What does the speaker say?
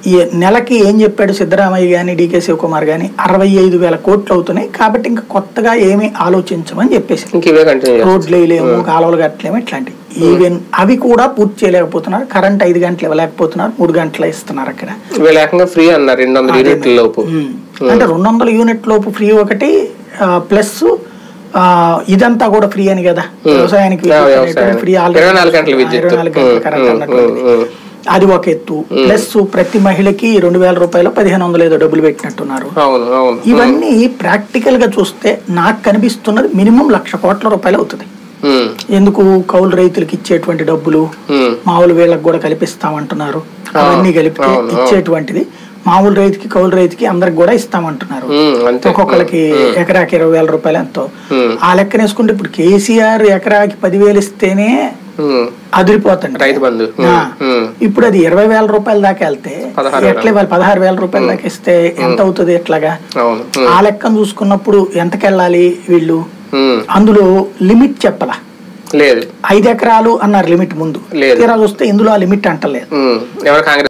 ఈ నెలకి ఏం చెప్పాడు సిద్ధరామయ్య కానీ డీకే శివకుమార్ కానీ అరవై ఐదు వేల కోట్లు అవుతున్నాయి కాబట్టి ఇంకా కొత్తగా ఏమీ ఆలోచించమని చెప్పేసి ఇంక ఇవే కంటిన్యూ రోడ్లు వేయలేము కాలువలు కట్టలేము ఇట్లాంటివి ఈవెన్ అవి కూడా పూర్తి చేయలేకపోతున్నారు కరెంట్ ఐదు గంటలు ఇవ్వలేకపోతున్నారు మూడు గంటలు ఇస్తున్నారు అక్కడ వీళ్ళు ఏకంగా ఫ్రీ అన్నారు రెండు వందల యూనిట్ల లోపు ఉమ్. అంటే రెండు వందల యూనిట్ లోపు ఫ్రీ ఒకటి ప్లస్ ఇదంతా కూడా ఫ్రీ అని కదా వ్యవసాయానికి ఆ, విద్యుత్ వ్యవసాయానికి. అనేటువంటి ఫ్రీ ఆల్రెడీ ఇరవై నాలుగు గంటల విద్యుత్. ఇరవై నాలుగు గంటల ఉమ్, కరెంట్ ఉమ్, అన్నటువంటిది. ఉమ్, ఉమ్. అది ఒక ఎత్తు ప్లస్ ప్రతి మహిళకి రెండు వేల రూపాయలు పదిహేను వందలు ఏదో డబ్బులు పెట్టినట్టున్నారు అవును అవును ఇవన్నీ ప్రాక్టికల్ గా చూస్తే నాకు కనిపిస్తున్నది మినిమం లక్ష కోట్ల రూపాయలు అవుతుంది ఉమ్, ఎందుకు కౌలు రైతులకు ఇచ్చేటువంటి డబ్బులు ఉమ్, మామూలు వీళ్ళకి కూడా కల్పిస్తామంటున్నారు అవన్నీ కలిపితే అవును, అవును. ఇచ్చేటువంటిది మామూలు రైతుకి కౌలు రైతుకి అందరికి కూడా ఇస్తామంటున్నారు ఉమ్, అంతే ఒక్కొక్కరికి ఎకరాకి ఇరవై వేల రూపాయలు ఎంతో ఉమ్, ఆ లెక్కన వేసుకుంటే ఇప్పుడు కేసీఆర్ ఎకరాకి పదివేలు ఇస్తేనే ఉమ్, అదిరిపోతుంది రైతు బంధు ఆ. ఉమ్, ఉమ్, ఇప్పుడు అది ఇరవై వేల రూపాయల దాకా వెళ్తే పదహారు వేల. ఎట్లా ఇవ్వాలి పదహారు వేల రూపాయల దాకా ఇస్తే ఎంత అవుతుంది ఎట్లాగా అవును ఉమ్, ఆ లెక్కను చూసుకున్నప్పుడు ఎంతకెళ్ళాలి వీళ్ళు ఉమ్, అందులో లిమిట్ చెప్పలా లేదు ఐదు ఎకరాలు అన్నారు లిమిట్ ముందు లేదు. తీరా చూస్తే ఇందులో ఆ లిమిట్ అంటలేదు ఉమ్, ఎవరు కాంగ్రెస్